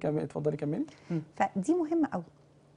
كملي اتفضلي كملي مم. فدي مهمه قوي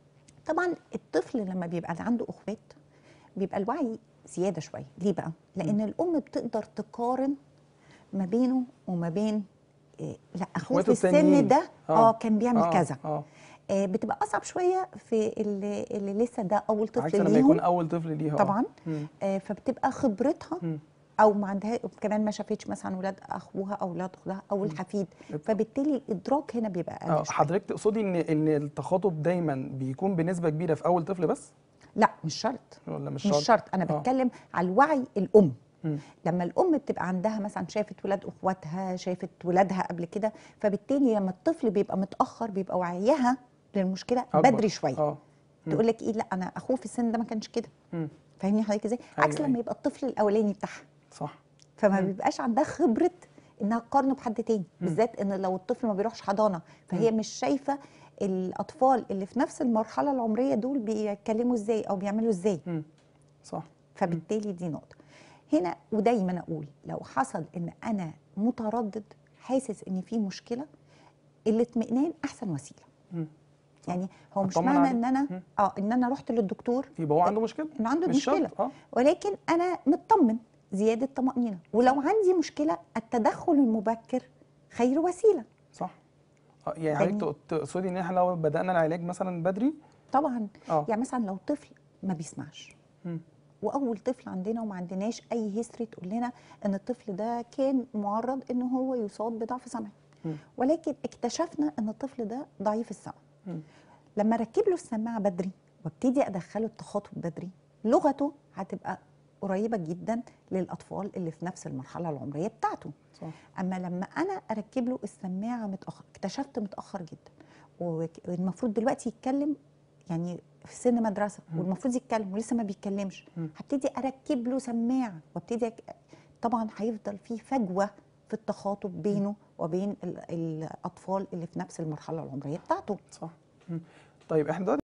طبعا الطفل لما بيبقى عنده اخوات بيبقى الوعي زياده شويه ليه بقى لان الام بتقدر تقارن ما بينه وما بين إيه لا اخوه في إخواته السن التانيين. ده آه. اه كان بيعمل آه، كذا اه آه بتبقى اصعب شويه في اللي, اللي لسه ده اول عكس طفل لما يكون ليهم اول طفل ليها آه. طبعا مم. آه فبتبقى خبرتها مم. او ما عندها كمان ما شافتش مثلا ولاد اخوها او ولاد اختها او الحفيد فبالتالي الادراك هنا بيبقى اه اقل شويه حضرتك تقصدي ان ان التخاطب دايما بيكون بنسبه كبيره في اول طفل بس لا مش شرط ولا مش مش شرط شرط انا آه. بتكلم على الوعي الام مم. لما الام بتبقى عندها مثلا شافت ولاد اخواتها شافت ولادها قبل كده فبالتالي لما الطفل بيبقى متاخر بيبقى وعيها للمشكله أكبر. بدري شويه اه مم. تقول لك ايه لا انا اخوه في السن ده ما كانش كده مم. فاهمني حضرتك ازاي أيوة، عكس أيوة. لما يبقى الطفل الاولاني بتاعها صح فما مم. بيبقاش عندها خبره انها تقارنه بحد تاني مم. بالذات ان لو الطفل ما بيروحش حضانه فهي مش شايفه الاطفال اللي في نفس المرحله العمريه دول بيتكلموا ازاي او بيعملوا ازاي مم. صح فبالتالي دي نقطه هنا ودايما اقول لو حصل ان انا متردد حاسس ان في مشكله الاطمئنان احسن وسيله مم. صح. يعني هو مش أطمن معنى عليه. ان انا مم. اه ان انا رحت للدكتور يبقى هو عنده مشكله انه عنده مش مشكله شرط اه ولكن انا مطمن زياده طمانينه ولو عندي مشكله التدخل المبكر خير وسيله صح آه، يعني فاهمني؟ حضرتك تق- تقصدي ان احنا لو بدانا العلاج مثلا بدري طبعا اه يعني مثلا لو طفل ما بيسمعش مم. واول طفل عندنا وما عندناش اي هيستوري تقول لنا ان الطفل ده كان معرض ان هو يصاب بضعف سمعي مم. ولكن اكتشفنا ان الطفل ده ضعيف السمع مم. لما ركب له السماعه بدري وابتدي ادخله التخاطب بدري لغته هتبقى قريبه جدا للاطفال اللي في نفس المرحله العمريه بتاعته صح اما لما انا اركب له السماعه متاخر اكتشفت متاخر جدا وك- والمفروض دلوقتي يتكلم يعني في سن مدرسه مم. والمفروض يتكلم ولسه ما بيتكلمش مم. هبتدي اركب له سماعه وابتدي أك... طبعا هيفضل في فجوه في التخاطب بينه وبين ال- الاطفال اللي في نفس المرحله العمريه بتاعته صح مم. طيب احنا دلوقتي